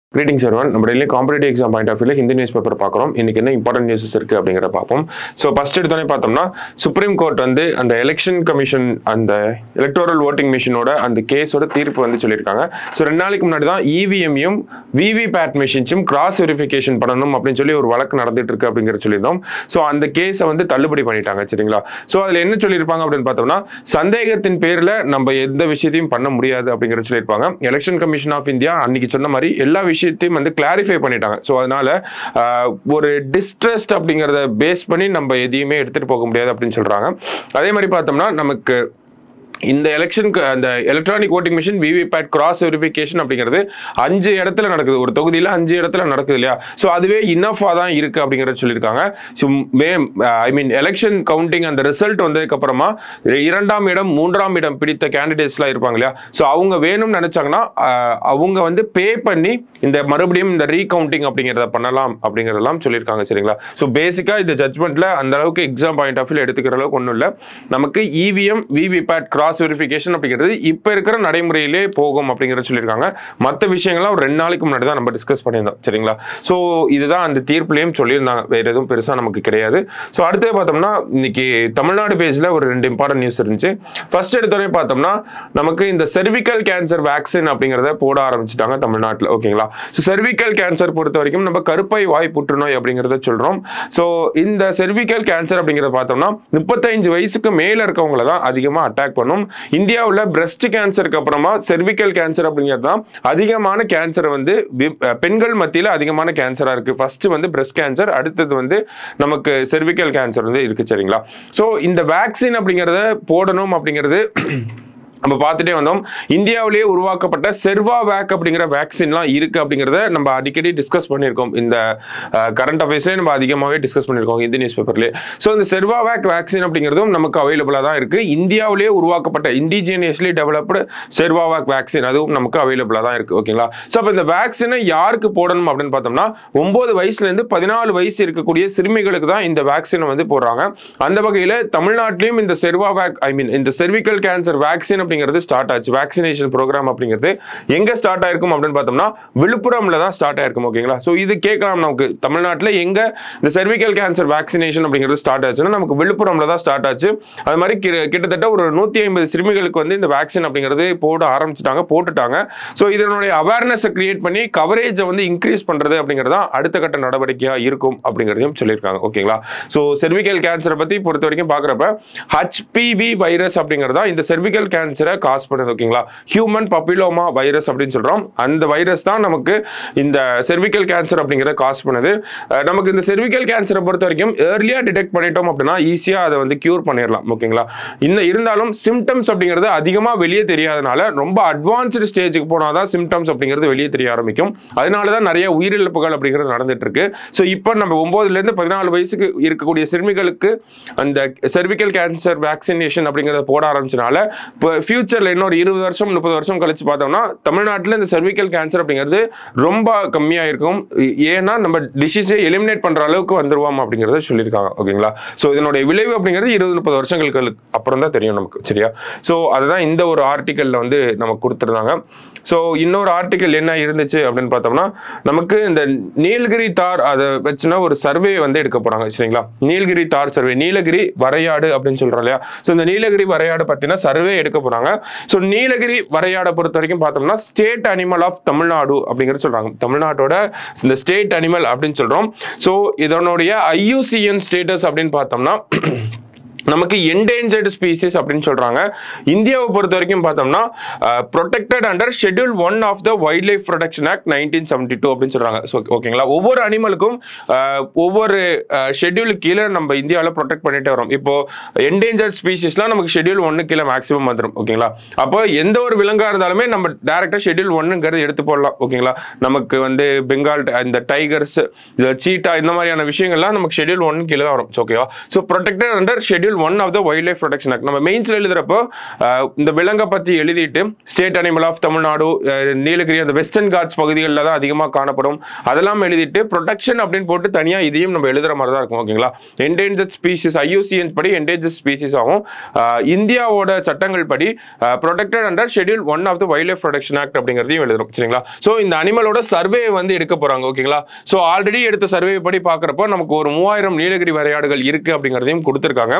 greetings everyone நம்ம daily competitive exam point of வியூல Hindi news paper பார்க்குறோம் இன்னைக்கு என்ன இம்பார்ட்டன்ட் நியூஸஸ் இருக்கு அப்படிங்கிறத பார்ப்போம் ஸோ ஃபர்ஸ்ட் எடுத்தோடனே பார்த்தோம்னா சுப்ரீம் கோர்ட் வந்து அந்த எலெக்ஷன் கமிஷன் அந்த எலக்டோரல் ஓட்டிங் மிஷினோட அந்த கேஸோட தீர்ப்பு வந்து சொல்லியிருக்காங்க ஸோ ரெண்டு நாளைக்கு முன்னாடி தான் இவிஎம்மையும் விவிபேட் மிஷின்ஸும் கிராஸ் வெரிஃபிகேஷன் பண்ணணும் அப்படின்னு சொல்லி ஒரு வழக்கு நடந்துட்டு இருக்கு அப்படிங்கிற சொல்லியிருந்தோம் ஸோ அந்த கேஸை வந்து தள்ளுபடி பண்ணிட்டாங்க சரிங்களா ஸோ அதில் என்ன சொல்லியிருப்பாங்க அப்படின்னு பார்த்தோம்னா சந்தேகத்தின் பேரில் நம்ம எந்த விஷயத்தையும் பண்ண முடியாது அப்படிங்கிறத சொல்லியிருப்பாங்க எலெக்ஷன் கமிஷன் ஆஃப் இந்தியா அன்னைக்கு சொன்ன மாதிரி எல்லா விஷயத்தையும் வந்து கிளாரிஃபை பண்ணிட்டாங்க ஸோ அதனால ஆஹ், ஒரு டிஸ்ட்ரஸ்ட் அப்படிங்கிறத பேஸ் பண்ணி நம்ம எதையுமே எடுத்துட்டு போக முடியாது அப்படின்னு சொல்றாங்க அதே மாதிரி பார்த்தோம்னா நமக்கு இந்த எலெக்ஷனுக்கு அந்த electronic voting machine VVPAT cross verification அப்படிங்கிறது அஞ்சு இடத்துல நடக்குது ஒரு தொகுதியில் அஞ்சு இடத்துல நடக்குது இல்லையா ஸோ அதுவே இனஃபாக தான் இருக்கு அப்படிங்கிறத சொல்லியிருக்காங்க so may I mean election counting அந்த ரிசல்ட் வந்ததுக்கு அப்புறமா இரண்டாம் இடம் மூன்றாம் இடம் பிடித்த கேண்டிடேட்ஸ்லாம் இருப்பாங்க இல்லையா ஸோ அவங்க வேணும்னு நினைச்சாங்கன்னா ஆஹ், அவங்க வந்து பே பண்ணி இந்த மறுபடியும் இந்த ரீகவுண்டிங் அப்படிங்கிறத பண்ணலாம் அப்படிங்கிறதெல்லாம் சொல்லியிருக்காங்க சரிங்களா ஸோ பேசிக்காக இந்த ஜட்மெண்ட்ல அந்த அளவுக்கு எக்ஸாம் பாயிண்ட் ஆஃப் வியூ எடுத்துக்கிற அளவுக்கு ஒன்றும் இல்லை நமக்கு இவிஎம் விவிபேட் கிராஸ் வெரிஃபிகேஷன் அப்படிங்கிறது இப்போ இருக்கிற நடைமுறையிலே போகும் அப்படிங்கிறத சொல்லியிருக்காங்க மற்ற விஷயங்கள்லாம் ஒரு ரெண்டு நாளைக்கு முன்னாடி தான் நம்ம டிஸ்கஸ் பண்ணியிருந்தோம் சரிங்களா ஸோ இதுதான் அந்த தீர்ப்புலையும் சொல்லியிருந்தாங்க வேற எதுவும் பெருசாக நமக்கு கிடையாது ஸோ அடுத்தது பார்த்தோம்னா இன்னைக்கு தமிழ்நாடு பேஜில் ஒரு ரெண்டு இம்பார்ட்டன்ட் நியூஸ் இருந்துச்சு ஃபர்ஸ்ட் எடுத்தோடனே பார்த்தோம்னா நமக்கு இந்த செர்விக்கல் கேன்சர் வேக்சின் அப்படிங்கிறத போட ஆரம்பிச்சிட்டாங்க தமிழ்நாட்டில் ஓகேங்களா ஸோ செர்விக்கல் கேன்சர் பொறுத்த வரைக்கும் நம்ம கருப்பை வாய் புற்றுநோய் அப்படிங்கிறத சொல்கிறோம் ஸோ இந்த செர்விக்கல் கேன்சர் அப்படிங்கிறத பார்த்தோம்னா முப்பத்தைந்து வயசுக்கு மேலே இருக்கவங்கள தான் அதிகமாக அட்டாக் பண்ணும் இந்தியாவில் பிரஸ்ட் கேன்சருக்கு அப்புறமா செர்விக்கல் கேன்சர் அப்படிங்கிறது தான் அதிகமான கேன்சர் வந்து வி- அஹ் பெண்கள் மத்தியில் அதிகமான கேன்சராக இருக்குது ஃபர்ஸ்ட் வந்து பிரஸ்ட் கேன்சர் அடுத்தது வந்து நமக்கு செர்விக்கல் கேன்சர் வந்து இருக்கு சரிங்களா ஸோ இந்த வேக்சின் அப்படிங்கிறத போடணும் அப்படிங்கிறது நம்ம பார்த்துட்டே வந்தோம் இந்தியாவிலேயே உருவாக்கப்பட்ட செர்வா வேக் அப்படிங்கிற வேக்சின்லாம் இருக்கு அப்படிங்கிறத நம்ம அடிக்கடி டிஸ்கஸ் பண்ணியிருக்கோம் இந்த கரண்ட் அஃபேர்ஸ்லேயே நம்ம அதிகமாகவே டிஸ்கஸ் பண்ணியிருக்கோம் இந்த நியூஸ் பேப்பர்லேயே ஸோ இந்த செர்வா வேக் வேக்சின் அப்படிங்கிறதும் நமக்கு அவைலபிளாக தான் இருக்கு இந்தியாவிலேயே உருவாக்கப்பட்ட indigenously developed Cervavac vaccine அதுவும் நமக்கு அவைலபிளாக தான் இருக்கு ஓகேங்களா ஸோ அப்போ இந்த வேக்சினை யாருக்கு போடணும் அப்படின்னு பார்த்தோம்னா ஒன்பது வயசுலேருந்து பதினாலு வயசு இருக்கக்கூடிய சிறுமிகளுக்கு தான் இந்த வேக்சினை வந்து போடுறாங்க அந்த வகையில் தமிழ்நாட்டிலையும் இந்த செர்வா வேக் ஐ மீன் இந்த செர்விக்கல் கேன்சர் வேக்சின் அப்படிங்கிறது ஸ்டார்ட் ஆச்சு வேக்சினேஷன் ப்ரோக்ராம் அப்படிங்கிறது எங்க ஸ்டார்ட் ஆயிருக்கும் அப்படின்னு பார்த்தோம்னா விழுப்புரம்ல தான் ஸ்டார்ட் ஆயிருக்கும் ஓகேங்களா ஸோ இது கேட்கலாம் நமக்கு தமிழ்நாட்டில் எங்க இந்த செர்விக்கல் கேன்சர் வேக்சினேஷன் அப்படிங்கிறது ஸ்டார்ட் ஆச்சுன்னா நமக்கு விழுப்புரம்ல தான் ஸ்டார்ட் ஆச்சு அது மாதிரி கி- கிட்டத்தட்ட ஒரு நூற்றி ஐம்பது சிறுமிகளுக்கு வந்து இந்த வேக்சின் அப்படிங்கிறது போட ஆரம்பிச்சிட்டாங்க போட்டுட்டாங்க ஸோ இதனுடைய அவேர்னஸை கிரியேட் பண்ணி கவரேஜை வந்து இன்க்ரீஸ் பண்றது அப்படிங்கிறது தான் அடுத்த கட்ட நடவடிக்கையாக இருக்கும் அப்படிங்கிறதையும் சொல்லியிருக்காங்க ஓகேங்களா ஸோ செர்விக்கல் கேன்சரை பற்றி பொறுத்த வரைக்கும் பார்க்குறப்ப ஹச்பிவி வைரஸ் அப்படிங்கிறது தான் இந்த செர்விக்கல் கேன்சரை காஸ் பண்ணுது ஓகேங்களா ஹியூமன் பப்பிலோமா வைரஸ் அப்படின்னு சொல்கிறோம் அந்த வைரஸ் தான் நமக்கு இந்த செர்விக்கல் கேன்சர் அப்படிங்கிறத காஸ் பண்ணுது அஹ் நமக்கு இந்த செர்விக்கல் கேன்சரை பொறுத்த வரைக்கும் ஏர்லியாக டிடெக்ட் பண்ணிட்டோம் அப்படின்னா ஈஸியாக அதை வந்து கியூர் பண்ணிடலாம் ஓகேங்களா இந்த இருந்தாலும் சிம்டம்ஸ் அப்படிங்கிறது அதிகமாக வெளியே தெரியாதனால ரொம்ப அட்வான்ஸ்டு ஸ்டேஜுக்கு போனால் தான் சிம்டம்ஸ் அப்படிங்கிறது வெளியே தெரிய ஆரம்பிக்கும் அதனால தான் நிறைய உயிரிழப்புகள் அப்படிங்கிறது நடந்துட்டு இருக்கு ஸோ இப்போ நம்ம ஒம்போதுலேருந்து பதினாலு வயசுக்கு இருக்கக்கூடிய சிறுமிகளுக்கு அந்த செர்விக்கல் கேன்சர் வேக்சினேஷன் அப்படிங்கிறத போட ஆரம்பிச்சனால இப்போ ஃபியூச்சரில் இன்னொரு இருபது வருஷம் முப்பது வருஷம் கழிச்சு பார்த்தோம்னா தமிழ்நாட்டில் இந்த செர்விக்கல் கேன்சர் அப்படிங்கிறது ரொம்ப கம்மியாக இருக்கும் ஏ- ஏன்னா நம்ம டிசீஸை எலிமினேட் பண்ணுற அளவுக்கு வந்துருவோம் அப்படிங்கிறத சொல்லியிருக்காங்க ஓகேங்களா ஸோ இதனுடைய விளைவு அப்படிங்கிறது இருபது முப்பது வருஷங்களுக்கு அப்புறம் தான் தெரியும் நமக்கு சரியா ஸோ அதுதான் இந்த ஒரு ஆர்டிக்கலில் வந்து நமக்கு கொடுத்துருந்தாங்க ஸோ இன்னொரு ஆர்டிக்கல் என்ன இருந்துச்சு அப்படின்னு பார்த்தோம்னா நமக்கு இந்த நீலகிரி தார் அதை வச்சுனா ஒரு சர்வே வந்து எடுக்க போறாங்க சரிங்களா நீலகிரி தார் சர்வே நீலகிரி வரையாடு அப்படின்னு சொல்றோம் இல்லையா ஸோ இந்த நீலகிரி வரையாடு பார்த்தீங்கன்னா சர்வே எடுக்க போறாங்க ஸோ நீலகிரி வரையாடை பொறுத்த வரைக்கும் பார்த்தோம்னா ஸ்டேட் அனிமல் ஆஃப் தமிழ்நாடு அப்படிங்கிறது சொல்றாங்க தமிழ்நாட்டோட இந்த ஸ்டேட் அனிமல் அப்படின்னு சொல்றோம் ஸோ இதனுடைய ஐயூசிஎன் ஸ்டேட்டஸ் அப்படின்னு பார்த்தோம்னா நமக்கு என்டேஞ்சர்டு ஸ்பீசிஸ் அப்படின்னு சொல்றாங்க இந்தியாவை பொறுத்த வரைக்கும் பார்த்தோம்னா protected under schedule one of the wildlife protection act nineteen seventy two அப்படின்னு சொல்றாங்க ஸோ ஓகேங்களா ஒவ்வொரு அனிமலுக்கும் ஒவ்வொரு ஷெட்யூல் கீழே நம்ம இந்தியாவில் ப்ரொடெக்ட் பண்ணிட்டே வரோம் இப்போ என்டேஞ்சர்ட் ஸ்பீசிஸ்லாம் நமக்கு ஷெட்யூல் ஒன்று கீழே மேக்ஸிமம் வந்துடும் ஓகேங்களா அப்போ எந்த ஒரு விலங்கா இருந்தாலுமே நம்ம டேரக்டாக ஷெட்யூல் ஒன்னுங்கிறது எடுத்து போடலாம் ஓகேங்களா நமக்கு வந்து பெங்கால் ட- இந்த டைகர்ஸ் சீட்டா இந்த மாதிரியான விஷயங்கள்லாம் நமக்கு ஷெட்யூல் ஒன் கீழே தான் வரும் ஓகேவா so protected under schedule one of the wildlife protection act நம்ம மெயின்ஸ்ல எழுதுறப்போ அஹ், இந்த விலங்கை பத்தி எழுதிட்டு ஸ்டேட் அனிமல் ஆஃப் தமிழ்நாடு அஹ், நீலகிரி அந்த வெஸ்டர்ன் காட்ஸ் பகுதிகளில் தான் அதிகமாக காணப்படும் அதெல்லாம் எழுதிட்டு ப்ரொடெக்ஷன் அப்படின்னு போட்டு தனியா இதையும் நம்ம எழுதுற மாதிரி தான் இருக்கும் ஓகேங்களா என்டேஞ்சர் ஸ்பீசிஸ் ஐயூசிஎன் படி என்டேஞ்சர் ஸ்பீசிஸ் ஆகும் அஹ், இந்தியாவோட சட்டங்கள் படி protected under schedule one of the wildlife protection act அப்படிங்கிறதையும் எழுதுறோம் சரிங்களா ஸோ இந்த அனிமலோட சர்வே வந்து எடுக்க போறாங்க ஓகேங்களா ஸோ ஆல்ரெடி எடுத்த சர்வே படி பார்க்குறப்போ நமக்கு ஒரு மூவாயிரம் நீலகிரி வரையாடுகள் இருக்கு அப்படிங்கிறதையும் கொடுத்துருக்காங்க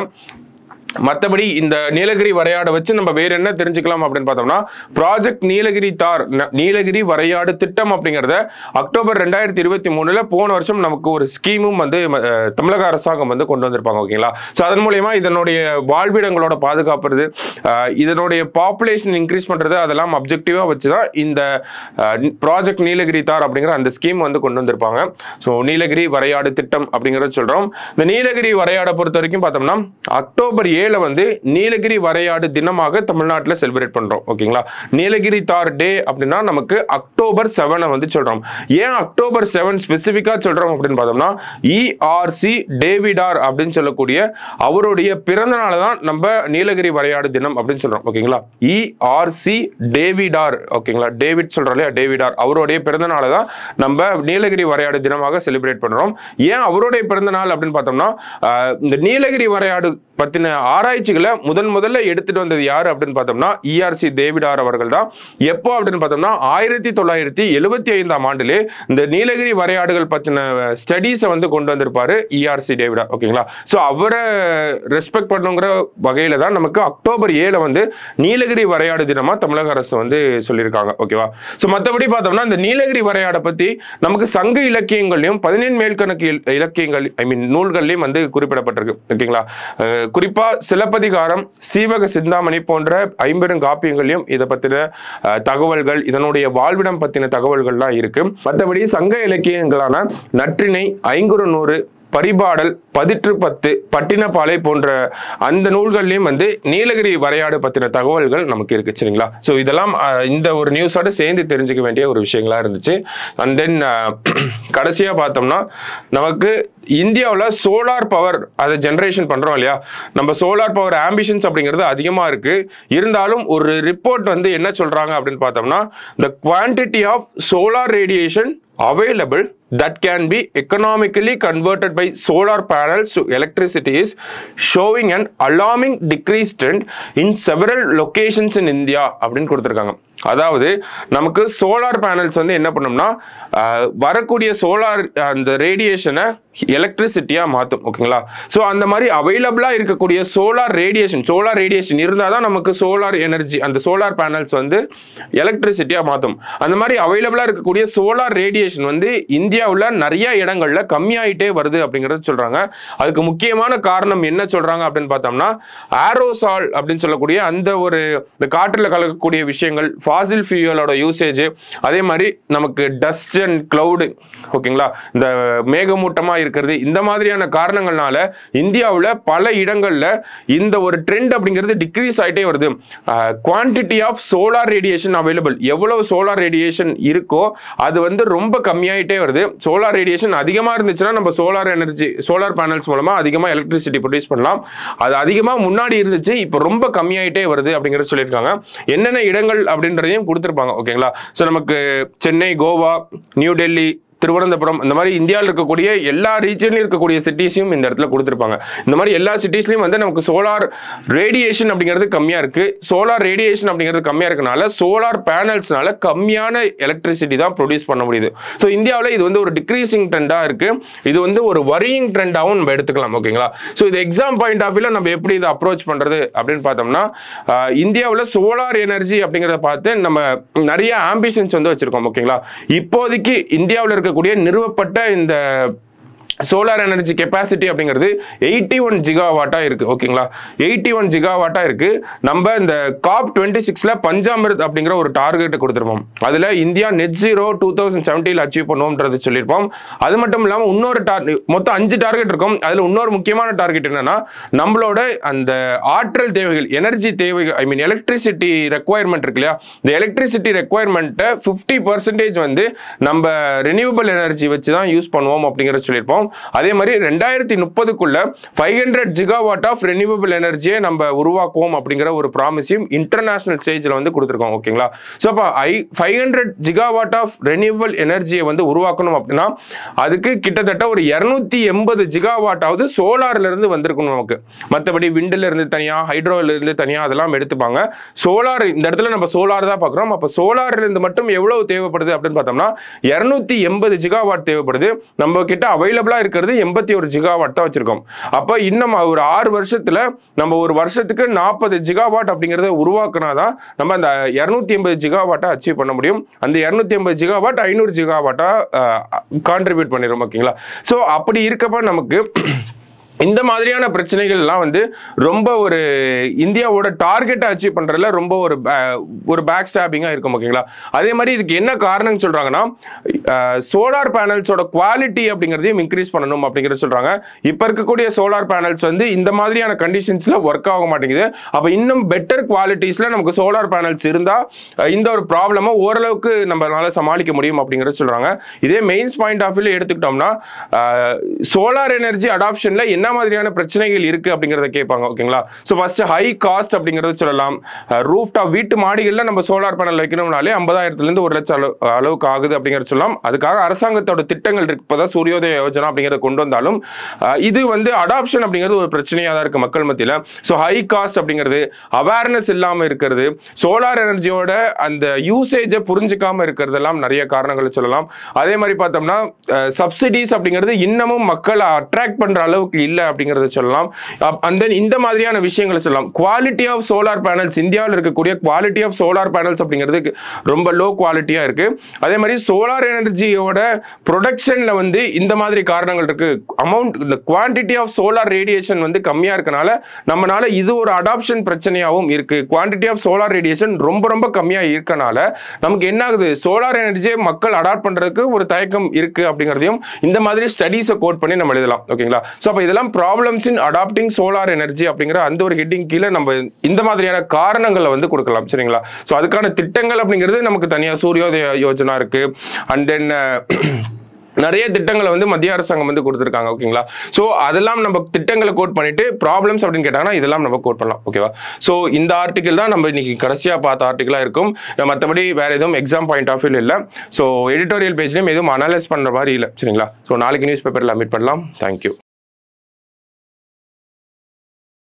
மற்றபடி இந்த நீலகிரி வரையாடை வச்சு நம்ம வேற என்ன தெரிஞ்சுக்கலாம் அப்படின்னு பார்த்தோம்னா ப்ராஜெக்ட் நீலகிரி தார் ந- நீலகிரி வரையாடு திட்டம் அப்படிங்கிறத அக்டோபர் ரெண்டாயிரத்தி இருபத்தி மூணுல போன வருஷம் நமக்கு ஒரு ஸ்கீமும் வந்து அஹ், தமிழக அரசாங்கம் வந்து கொண்டு வந்திருப்பாங்க ஓகேங்களா ஸோ அதன் மூலியமா இதனுடைய வாழ்விடங்களோட பாதுகாப்புறது அஹ், இதனுடைய பாப்புலேஷன் இன்க்ரீஸ் பண்றது அதெல்லாம் அப்ஜெக்டிவா வச்சு தான் இந்த ப்ராஜெக்ட் நீலகிரி தார் அப்படிங்கிற அந்த ஸ்கீம் வந்து கொண்டு வந்திருப்பாங்க ஸோ நீலகிரி வரையாடு திட்டம் அப்படிங்கிறத சொல்றோம் இந்த நீலகிரி வரையாடை பொறுத்த வரைக்கும் பார்த்தோம்னா அக்டோபர் ஏழை வந்து நீலகிரி வரையாடு தினமாக தமிழ்நாட்டில் செலிப்ரேட் பண்றோம் ஓகேங்களா நீலகிரி தார் டே அப்படின்னா நமக்கு அக்டோபர் செவனை வந்து சொல்றோம் ஏன் அக்டோபர் செவன் ஸ்பெசிஃபிக்கா சொல்றோம் அப்படின்னு பார்த்தோம்னா இஆர்சி டேவிடார் அப்படின்னு சொல்லக்கூடிய அவருடைய பிறந்த நாளை தான் நம்ம நீலகிரி வரையாடு தினம் அப்படின்னு சொல்றோம் ஓகேங்களா இஆர்சி டேவிடார் ஓகேங்களா டேவிட் சொல்றோம் இல்லையா டேவிடார் அவருடைய பிறந்த நாளை தான் நம்ம நீலகிரி வரையாடு தினமாக செலிப்ரேட் பண்றோம் ஏன் அவருடைய பிறந்த நாள் அப்படின்னு பார்த்தோம்னா ஆஹ், இந்த நீலகிரி வரையாடு பத்தின ஆராய்ச்சிகளை முதன் முதல்ல எடுத்துட்டு வந்தது யாரு அப்படின்னு பார்த்தோம்னா இஆர்சி டேவிடார் அவர்கள் தான் எப்போ அப்படின்னு பார்த்தோம்னா ஆயிரத்தி தொள்ளாயிரத்தி எழுபத்தி ஐந்தாம் ஆண்டிலே இந்த நீலகிரி வரையாடுகள் பத்தின ஸ்டடீஸை வந்து கொண்டு வந்திருப்பாரு இஆர்சி டேவிடார் ஓகேங்களா ஸோ அவரை ரெஸ்பெக்ட் பண்ணுங்கிற வகையில தான் நமக்கு அக்டோபர் ஏழு வந்து நீலகிரி வரையாடு தினமா தமிழக அரசு வந்து சொல்லியிருக்காங்க ஓகேவா ஸோ மற்றபடி பார்த்தோம்னா இந்த நீலகிரி வரையாடை பத்தி நமக்கு சங்க இலக்கியங்கள்லையும் பதினேழு மேல்கணக்கு இல்- இலக்கியங்கள் ஐ மீன் நூல்கள்லையும் வந்து குறிப்பிடப்பட்டிருக்கு ஓகேங்களா அஹ் குறிப்பா சிலப்பதிகாரம் சீவக சிந்தாமணி போன்ற ஐம்பெரும் காப்பியங்களையும் இதை பத்தின அஹ், தகவல்கள் இதனுடைய வாழ்விடம் பத்தின தகவல்கள்லாம் இருக்கு மற்றபடி சங்க இலக்கியங்களான நற்றிணை ஐங்குறுநூறு பரிபாடல் பதிற்று பத்து பட்டினப்பாலை போன்ற அந்த நூல்கள்லையும் வந்து நீலகிரி வரையாடு பத்தின தகவல்கள் நமக்கு இருக்கு சரிங்களா ஸோ இதெல்லாம் அஹ், இந்த ஒரு நியூஸோட சேர்ந்து தெரிஞ்சுக்க வேண்டிய ஒரு விஷயங்களா இருந்துச்சு அண்ட் தென் கடைசியா பார்த்தோம்னா நமக்கு இந்தியாவில் சோலார் பவர் அதை ஜென்ரேஷன் பண்றோம் இல்லையா நம்ம சோலார் பவர் ஆம்பிஷன்ஸ் அப்படிங்கிறது அதிகமா இருக்கு இருந்தாலும் ஒரு ரிப்போர்ட் வந்து என்ன சொல்றாங்க அப்படின்னு பார்த்தோம்னா the quantity of solar radiation available that can be economically converted by solar panels to electricity is showing an alarming decrease trend in several locations in India அப்படின்னு கொடுத்துருக்காங்க அதாவது நமக்கு சோலார் பேனல்ஸ் வந்து என்ன பண்ணும்னா ஆஹ், வரக்கூடிய சோலார் அந்த ரேடியேஷனை எலக்ட்ரிசிட்டியா மாற்றும் ஓகேங்களா ஸோ அந்த மாதிரி அவைலபிளா இருக்கக்கூடிய சோலார் ரேடியேஷன் சோலார் ரேடியேஷன் இருந்தால் தான் நமக்கு சோலார் எனர்ஜி அந்த சோலார் பேனல்ஸ் வந்து எலக்ட்ரிசிட்டியா மாற்றும் அந்த மாதிரி அவைலபிளா இருக்கக்கூடிய சோலார் ரேடியேஷன் வந்து இந்தியாவில் நிறைய இடங்கள்ல கம்மியாயிட்டே வருது அப்படிங்கறது சொல்றாங்க அதுக்கு முக்கியமான காரணம் என்ன சொல்றாங்க அப்படின்னு பார்த்தோம்னா ஆரோசால் அப்படின்னு சொல்லக்கூடிய அந்த ஒரு இந்த காற்றில் கலக்கக்கூடிய விஷயங்கள் ஃபாசில் ஃபியூயலோட யூசேஜ் அதே மாதிரி நமக்கு டஸ்ட் அண்ட் கிளவுடு ஓகேங்களா இந்த மேகமூட்டமா இருக்கிறது இந்த மாதிரியான காரணங்கள்னால இந்தியாவில் பல இடங்கள்ல இந்த ஒரு ட்ரெண்ட் அப்படிங்கிறது டிக்ரீஸ் ஆயிட்டே வருது quantity of solar radiation available எவ்வளவு சோலார் ரேடியேஷன் இருக்கோ அது வந்து ரொம்ப கம்மியாயிட்டே வருது சோலார் ரேடியேஷன் அதிகமாக இருந்துச்சுன்னா நம்ம சோலார் எனர்ஜி சோலார் பேனல்ஸ் மூலமா அதிகமாக எலக்ட்ரிசிட்டி ப்ரொடியூஸ் பண்ணலாம் அது அதிகமாக முன்னாடி இருந்துச்சு இப்போ ரொம்ப கம்மியாயிட்டே வருது அப்படிங்கிறது சொல்லியிருக்காங்க என்னென்ன இடங்கள் அப்படின்றதையும் கொடுத்துருப்பாங்க ஓகேங்களா ஸோ நமக்கு சென்னை கோவா நியூ டெல்லி திருவனந்தபுரம் இந்த மாதிரி இந்தியாவில் இருக்கக்கூடிய எல்லா ரீஜன்லையும் இருக்கக்கூடிய சிட்டிஸையும் இந்த இடத்துல கொடுத்துருப்பாங்க இந்த மாதிரி எல்லா சிட்டிஸ்லையும் வந்து நமக்கு சோலார் ரேடியேஷன் அப்படிங்கிறது கம்மியாக இருக்கு சோலார் ரேடியேஷன் அப்படிங்கிறது கம்மியாக இருக்கனால சோலார் பேனல்ஸ்னால கம்மியான எலக்ட்ரிசிட்டி தான் ப்ரொடியூஸ் பண்ண முடியுது ஸோ இந்தியாவில் இது வந்து ஒரு டிக்ரீசிங் ட்ரெண்டாக இருக்கு இது வந்து ஒரு வரியிங் ட்ரெண்டாகவும் நம்ம எடுத்துக்கலாம் ஓகேங்களா ஸோ இது எக்ஸாம் பாயிண்ட் ஆஃப் வியூல நம்ம எப்படி இதை அப்ரோச் பண்றது அப்படின்னு பார்த்தோம்னா இந்தியாவில் சோலார் எனர்ஜி அப்படிங்கிறத பார்த்து நம்ம நிறைய ஆம்பிஷன்ஸ் வந்து வச்சிருக்கோம் ஓகேங்களா இப்போதைக்கு இந்தியாவில் இருக்கக்கூடிய நிறுவப்பட்ட இந்த சோலார் எனர்ஜி கெப்பாசிட்டி அப்படிங்கிறது எயிட்டி ஒன் ஜிகாவாட்டா இருக்கு ஓகேங்களா எயிட்டி ஒன் ஜிகாவாட்டா இருக்கு நம்ம இந்த காப் டுவெண்ட்டி சிக்ஸ்ல பஞ்சாமிர்த் அப்படிங்கிற ஒரு டார்கெட் கொடுத்துருப்போம் அதுல India net zero two thousand seventeen achieve பண்ணுவோம்ன்றது சொல்லியிருப்போம் அது மட்டும் இல்லாமல் இன்னொரு டார் மொத்தம் அஞ்சு டார்கெட் இருக்கும் அதுல இன்னொரு முக்கியமான டார்கெட் என்னன்னா நம்மளோட அந்த ஆற்றல் தேவைகள் எனர்ஜி தேவைகள் ஐ மீன் எலக்ட்ரிசிட்டி ரெக்குவயர்மெண்ட் இருக்கு இல்லையா இந்த எலக்ட்ரிசிட்டி ரெக்குவயர்மெண்ட்டை ஃபிஃப்டி பர்சன்டேஜ் வந்து நம்ம ரினியூவபிள் எனர்ஜி வச்சு தான் யூஸ் பண்ணுவோம் அப்படிங்கிறத சொல்லியிருப்போம் அதே மாதிரி ரெண்டாயிரத்தி முப்பதுக்குள்ள five hundred gigawatt of renewable எனர்ஜியை நம்ம உருவாக்குவோம் அப்படிங்கிற ஒரு ப்ராமிஸையும் இன்டர்நேஷனல் ஸ்டேஜில் வந்து கொடுத்துருக்கோம் ஓகேங்களா ஸோ அப்போ I five hundred gigawatt of renewable எனர்ஜியை வந்து உருவாக்கணும் அப்படின்னா அதுக்கு கிட்டத்தட்ட ஒரு இரநூத்தி எண்பது ஜிகாவாட்டாவது சோலார்ல இருந்து வந்திருக்கணும் நமக்கு மற்றபடி விண்டில் இருந்து தனியாக ஹைட்ரோல இருந்து தனியாக அதெல்லாம் எடுத்துப்பாங்க சோலார் இந்த இடத்துல நம்ம சோலார் தான் பார்க்குறோம் அப்போ சோலார்ல இருந்து மட்டும் எவ்வளவு தேவைப்படுது அப்படின்னு பார்த்தோம்னா இரநூத்தி எண்பது ஜிகாவாட் தேவைப்படுது நம்ம கிட்ட அவைலபிளா இருக்கிறது எண்பத்தி ஒரு ஜிகாவாட் தான் வச்சிருக்கோம் அப்போ இன்னும் ஒரு ஆறு வருஷத்துல நம்ம ஒரு வருஷத்துக்கு நாற்பது ஜிகாவாட் அப்படிங்கிறத உருவாக்குனாதான் நம்ம அந்த இரநூத்தி எண்பது ஜிகாவாட்டை அச்சீவ் பண்ண முடியும் அந்த இரநூத்தி எண்பது ஜிகாவாட் ஐநூறு ஜிகாவாட்டா கான்ட்ரிபியூட் பண்ணிடும் ஓகேங்களா ஸோ அப்படி இருக்கப்ப நமக்கு இந்த மாதிரியான பிரச்சனைகள்லாம் வந்து ரொம்ப ஒரு இந்தியாவோட டார்கெட்டை அச்சீவ் பண்றதுல ரொம்ப ஒரு ba- ஒரு பேக் ஸ்டாப்பிங்காக இருக்கும் ஓகேங்களா அதே மாதிரி இதுக்கு என்ன காரணம் சொல்றாங்கன்னா சோலார் பேனல்ஸோட குவாலிட்டி அப்படிங்கிறதையும் இன்க்ரீஸ் பண்ணணும் அப்படிங்கிறத சொல்றாங்க இப்போ இருக்கக்கூடிய சோலார் பேனல்ஸ் வந்து இந்த மாதிரியான கண்டிஷன்ஸ்ல ஒர்க் ஆக மாட்டேங்குது அப்போ இன்னும் பெட்டர் குவாலிட்டிஸ்ல நமக்கு சோலார் பேனல்ஸ் இருந்தா அஹ், இந்த ஒரு ப்ராப்ளமை ஓரளவுக்கு நம்மளால சமாளிக்க முடியும் அப்படிங்கிறத சொல்றாங்க இதே மெயின்ஸ் பாயிண்ட் ஆஃப் வியூல எடுத்துக்கிட்டோம்னா சோலார் எனர்ஜி அடாப்ஷன்ல என்ன மாதிரியான பிரச்சனைகள் இருக்கு அப்படிங்கறத கேட்பாங்க ஓகேங்களா ஸோ ஃபர்ஸ்ட் ஹை காஸ்ட் அப்படிங்கறத சொல்லலாம் ரூஃப் டாப் வீட்டு மாடிகள்ல நம்ம சோலார் பேனல் வைக்கணும்னாலே ஐம்பதாயிரத்துல இருந்து ஒரு லட்சம் அளவு- அளவுக்கு ஆகுது அப்படிங்கறத சொல்லலாம் அதுக்காக அரசாங்கத்தோட திட்டங்கள் இருக்கு இப்பதான் சூரியோதய யோஜனா அப்படிங்கறத கொண்டு வந்தாலும் அஹ், இது வந்து அடாப்ஷன் அப்படிங்கிறது ஒரு பிரச்சனையா தான் இருக்கு மக்கள் மத்தியில ஸோ ஹை காஸ்ட் அப்படிங்கிறது அவேர்னஸ் இல்லாம இருக்கிறது சோலார் எனர்ஜியோட அந்த யூசேஜை புரிஞ்சுக்காம இருக்கிறதெல்லாம் நிறைய காரணங்களை சொல்லலாம் அதே மாதிரி பார்த்தோம்னா சப்சிடிஸ் அப்படிங்கிறது இன்னமும் மக்களை அட்ராக்ட் பண்ற அளவுக்கு இல்லை அப்படிங்கறத சொல்லலாம் அண்ட் தென் இந்த மாதிரியான விஷயங்களை சொல்லலாம் குவாலிட்டி ஆஃப் சோலார் பேனல்ஸ் இந்தியாவில் இருக்கக்கூடிய குவாலிட்டி ஆஃப் சோலார் பேனல்ஸ் அப்படிங்கிறது ரொம்ப லோ குவாலிட்டியா இருக்கு அதே மாதிரி சோலார் எனர்ஜியோட ப்ரொடக்ஷன்ல வந்து இந்த மாதிரி காரணங்கள் இருக்கு அமௌண்ட் இந்த குவான்டிட்டி ஆஃப் சோலார் ரேடியேஷன் வந்து கம்மியா இருக்கனால நம்மனால இது ஒரு அடாப்ஷன் பிரச்சனையாகவும் இருக்கு குவான்டிட்டி ஆஃப் சோலார் ரேடியேஷன் ரொம்ப ரொம்ப கம்மியா இருக்கனால நமக்கு என்ன ஆகுது சோலார் எனர்ஜியை மக்கள் அடாப்ட் பண்றதுக்கு ஒரு தயக்கம் இருக்கு அப்படிங்கிறதையும் இந்த மாதிரி ஸ்டடீஸை கோட் பண்ணி நம்ம எழுதலாம் ஓகேங்களா ஸோ அப்போ இதெல்லாம் problems in adapting solar energy அப்படிங்கிற அந்த ஒரு ஹெட்டிங் கீழே நம்ம இந்த மாதிரியான காரணங்களை வந்து கொடுக்கலாம் சரிங்களா ஸோ அதுக்கான திட்டங்கள் அப்படிங்கிறது நமக்கு தனியாக சூரியோதய யோஜனா இருக்கு அண்ட் தென் நிறைய திட்டங்களை வந்து மத்திய அரசாங்கம் வந்து கொடுத்துருக்காங்க ஓகேங்களா ஸோ அதெல்லாம் நம்ம திட்டங்களை கோட் பண்ணிட்டு ப்ராப்ளம்ஸ் அப்படின்னு கேட்டாங்கன்னா இதெல்லாம் நம்ம கோட் பண்ணலாம் ஓகேவா ஸோ இந்த ஆர்டிக்கல் தான் நம்ம இன்னைக்கு கடைசியாக பார்த்த ஆர்டிக்கலாக இருக்கும் மற்றபடி வேற எதுவும் எக்ஸாம் பாயிண்ட் ஆஃப் வியூ இல்லை ஸோ எடிட்டோரியல் பேஜ்லையும் எதுவும் அனலைஸ் பண்ணுற மாதிரி இல்லை சரிங்களா ஸோ நாளைக்கு நியூஸ் பேப்பரில் மீட் பண்ணலாம் தேங்க்யூ